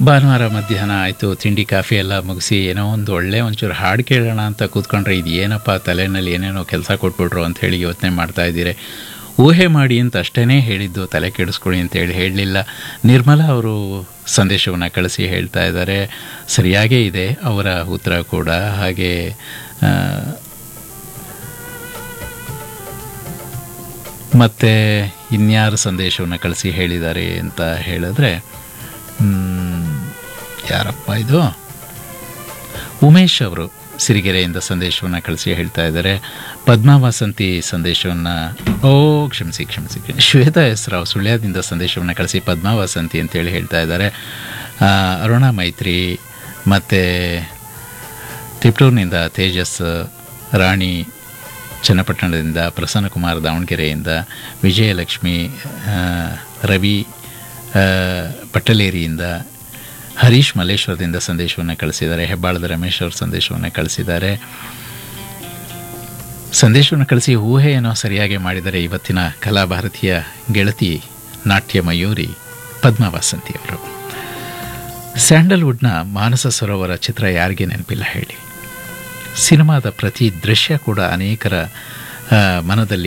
ಭಾನುವಾರ ಮಧ್ಯಾಹ್ನ ಆಯಿತು ತಿಂಡಿ ಕಾಫಿ ಎಲ್ಲ ಮುಗಿಸಿ ಏನೋ ಒಂದು ಒಳ್ಳೆ ಒಂಚೂರು ಹಾಡು ಕೇಳೋಣ ಅಂತ ಕೂತ್ಕೊಂಡ್ರೆ ಇದು ಏನಪ್ಪ ತಲೆಯಲ್ಲಿ ಏನೇನೋ ಕೆಲಸ ಕೊಟ್ಬಿಟ್ರು ಅಂತ ಹೇಳಿ ಯೋಚನೆ ಮಾಡ್ತಾ ಇದ್ದೀರಿ ಊಹೆ ಮಾಡಿ ಅಂತ ಅಷ್ಟೇ ಹೇಳಿದ್ದು ತಲೆ ಕೆಡಿಸ್ಕೊಳ್ಳಿ ಅಂತೇಳಿ ಹೇಳಲಿಲ್ಲ ನಿರ್ಮಲಾ ಅವರು ಸಂದೇಶವನ್ನು ಕಳಿಸಿ ಹೇಳ್ತಾ ಇದ್ದಾರೆ ಸರಿಯಾಗೇ ಇದೆ ಅವರ ಉತ್ತರ ಕೂಡ ಹಾಗೆ ಆ, ಮತ್ತು ಇನ್ಯಾರು ಸಂದೇಶವನ್ನು ಕಳಿಸಿ ಹೇಳಿದ್ದಾರೆ ಅಂತ ಹೇಳಿದ್ರೆ ಮ್, ಯಾರಪ್ಪ ಇದು ಉಮೇಶ್ ಅವರು ಸಿರಿಗೆರೆಯಿಂದ ಸಂದೇಶವನ್ನು ಕಳಿಸಿ ಹೇಳ್ತಾ ಇದ್ದಾರೆ ಪದ್ಮಾ ವಾಸಂತಿ ಸಂದೇಶವನ್ನು ಓ ಕ್ಷಮಿಸಿ ಕ್ಷಮಿಸಿ ಶ್ವೇತಾ ಎಸ್ ರಾವ್ ಸುಳ್ಯದಿಂದ ಸಂದೇಶವನ್ನು ಕಳಿಸಿ ಪದ್ಮಾ ವಾಸಂತಿ ಅಂತೇಳಿ ಹೇಳ್ತಾ ಇದ್ದಾರೆ ಆ, ಅರುಣಾ ಮೈತ್ರಿ ಮತ್ತು ತಿಪ್ಟೂರಿನಿಂದ ತೇಜಸ್ ರಾಣಿ ಚನ್ನಪಟ್ಟಣದಿಂದ ಪ್ರಸನ್ನಕುಮಾರ್ ದಾವಣಗೆರೆಯಿಂದ ವಿಜಯಲಕ್ಷ್ಮಿ ಆ, ರವಿ ಆ, ಪಟ್ಟಲೇರಿಯಿಂದ ಹರೀಶ್ ಮಲ್ಲೇಶ್ವರದಿಂದ ಸಂದೇಶವನ್ನು ಕಳಿಸಿದ್ದಾರೆ ಹೆಬ್ಬಾಳದ ರಮೇಶ್ ಅವರು ಸಂದೇಶವನ್ನು ಕಳಿಸಿದ್ದಾರೆ ಸಂದೇಶವನ್ನು ಕಳಿಸಿ ಊಹೆ ಏನೋ ಸರಿಯಾಗಿ ಮಾಡಿದರೆ ಇವತ್ತಿನ ಕಲಾಭಾರತಿಯ ಗೆಳತಿ ನಾಟ್ಯ ಮಯೂರಿ ಪದ್ಮಾ ವಾಸಂತಿ ಅವರು ಸ್ಯಾಂಡಲ್ವುಡ್ನ ಮಾನಸ ಸರೋವರ ಚಿತ್ರ ಯಾರಿಗೆ ನೆನಪಿಲ್ಲ ಹೇಳಿ ಸಿನಿಮಾದ ಪ್ರತಿ ದೃಶ್ಯ ಕೂಡ ಅನೇಕರ ಆ, ಮನದಲ್ಲಿ